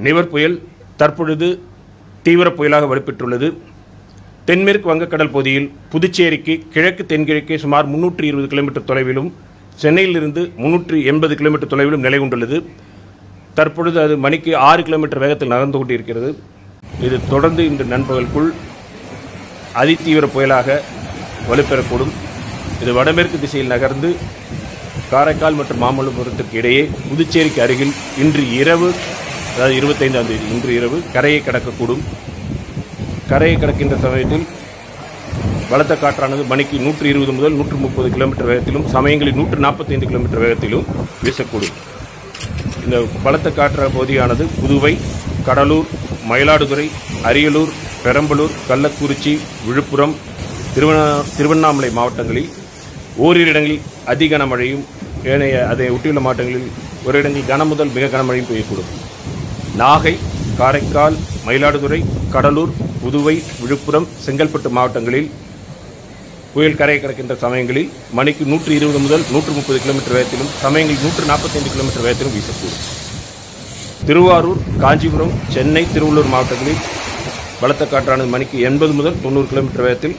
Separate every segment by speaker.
Speaker 1: நிவர் புயல் தற்பொழுது தீவிர புயலாக வலுப்பெற்றுள்ளது தென்மேற்கு வங்கக்கடல் பகுதியில் புதுச்சேரிக்கு கிழக்கு தென்கிழக்கே சுமார் முன்னூற்றி இருபது கிலோமீட்டர் தொலைவிலும் சென்னையிலிருந்து முன்னூற்றி எண்பது கிலோமீட்டர் தொலைவிலும் நிலை கொண்டுள்ளது தற்பொழுது அது மணிக்கு ஆறு கிலோமீட்டர் வேகத்தில் நகர்ந்து கொண்டிருக்கிறது இது தொடர்ந்து இன்று நண்பகலுக்குள் அதிதீவிர புயலாக வலுப்பெறக்கூடும் இது வடமேற்கு திசையில் நகர்ந்து காரைக்கால் மற்றும் மாமல்லபுரத்திற்கு இடையே புதுச்சேரிக்கு அருகில் இன்று இரவு அதாவது இருபத்தைந்தாம் தேதி இன்று இரவு கரையை கடக்கக்கூடும் கரையை கடக்கின்ற சமயத்தில் பலத்த காற்றானது மணிக்கு நூற்றி இருபது முதல் நூற்று முப்பது கிலோமீட்டர் வேகத்திலும் சமயங்களில் நூற்று நாற்பத்தைந்து கிலோமீட்டர் வேகத்திலும் வீசக்கூடும் இந்த பலத்த காற்று பகுதியானது புதுவை கடலூர் மயிலாடுதுறை அரியலூர் பெரம்பலூர் கள்ளக்குறிச்சி விழுப்புரம் திருவண்ணா திருவண்ணாமலை மாவட்டங்களில் ஓரிரு இடங்களில் அதி கனமழையும் ஏனைய அதை ஒட்டியுள்ள மாவட்டங்களில் ஒரு இடங்களில் கன முதல் மிக கனமழையும் பெய்யக்கூடும் நாகை காரைக்கால் மயிலாடுதுறை கடலூர் புதுவை விழுப்புரம் செங்கல்பட்டு மாவட்டங்களில் புயல் கரையை கடக்கின்ற சமயங்களில் மணிக்கு நூற்றி இருபது முதல் நூற்று முப்பது கிலோமீட்டர் வேகத்திலும் சமயங்களில் நூற்று நாற்பத்தைந்து கிலோமீட்டர் வேகத்திலும் வீசக்கூடும் திருவாரூர் காஞ்சிபுரம் சென்னை திருவள்ளூர் மாவட்டங்களில் பலத்த காற்றானது மணிக்கு எண்பது முதல் தொண்ணூறு கிலோமீட்டர் வேகத்தில்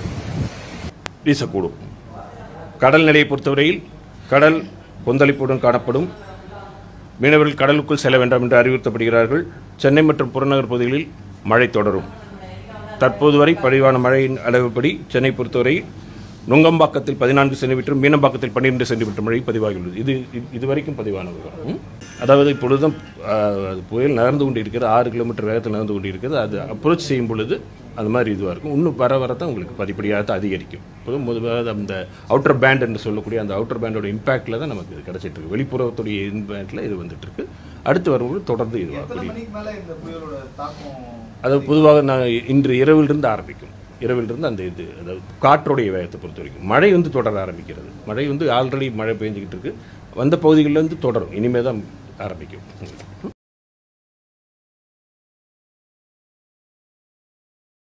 Speaker 1: வீசக்கூடும் கடல் நிலையை பொறுத்தவரையில் கடல் கொந்தளிப்புடன் காணப்படும் மீனவர்கள் கடலுக்குள் செல்ல வேண்டாம் என்று அறிவுறுத்தப்படுகிறார்கள் சென்னை மற்றும் புறநகர் பகுதிகளில் மழை தொடரும் தற்போது வரை பதிவான மழையின் அளவுப்படி சென்னை பொறுத்தவரை நுங்கம்பாக்கத்தில் பதினான்கு சென்டிமீட்டர் மீனம்பாக்கத்தில் பன்னிரெண்டு சென்டிமீட்டர் மழை பதிவாகியுள்ளது இது இது- இதுவரைக்கும் பதிவான விவரம் ம்? அதாவது இப்பொழுதும் ஆ, அது புயல் நகர்ந்து கொண்டு இருக்கிறது ஆறு கிலோமீட்டர் வேகத்தில் நகர்ந்து கொண்டு இருக்கிறது அது அப்ரோச் செய்யும் பொழுது அது மாதிரி இதுவாக இருக்கும் இன்னும் வர வர தான் உங்களுக்கு படிப்படியாக தான் அதிகரிக்கும் இப்போதும் பொதுவாக அந்த அவுட்டர் பேண்ட் என்று சொல்லக்கூடிய அந்த அவுட்டர் பேண்டோட இம்பேக்டில் தான் நமக்கு இது கிடைச்சிட்டு இருக்கு வெளிப்புறத்துடைய இம்பேக்டில் இது வந்துட்டு இருக்கு அடுத்து வரும்போது தொடர்ந்து
Speaker 2: எத்தனை
Speaker 1: இதுவாக
Speaker 2: மணிக்கு மேல இந்த புயலோட தாக்கம்
Speaker 1: அது பொதுவாக நான் இன்று இரவிலிருந்து ஆரம்பிக்கும் இரவிலிருந்து அந்த இது அதாவது காற்றுடைய வேகத்தை பொறுத்த வரைக்கும் மழை வந்து தொடர ஆரம்பிக்கிறது மழை வந்து ஆல்ரெடி மழை பெஞ்சிக்கிட்டு இருக்கு வந்த பகுதிகளில் வந்து தொடரும் இனிமே தான் ஆரம்பிக்கும்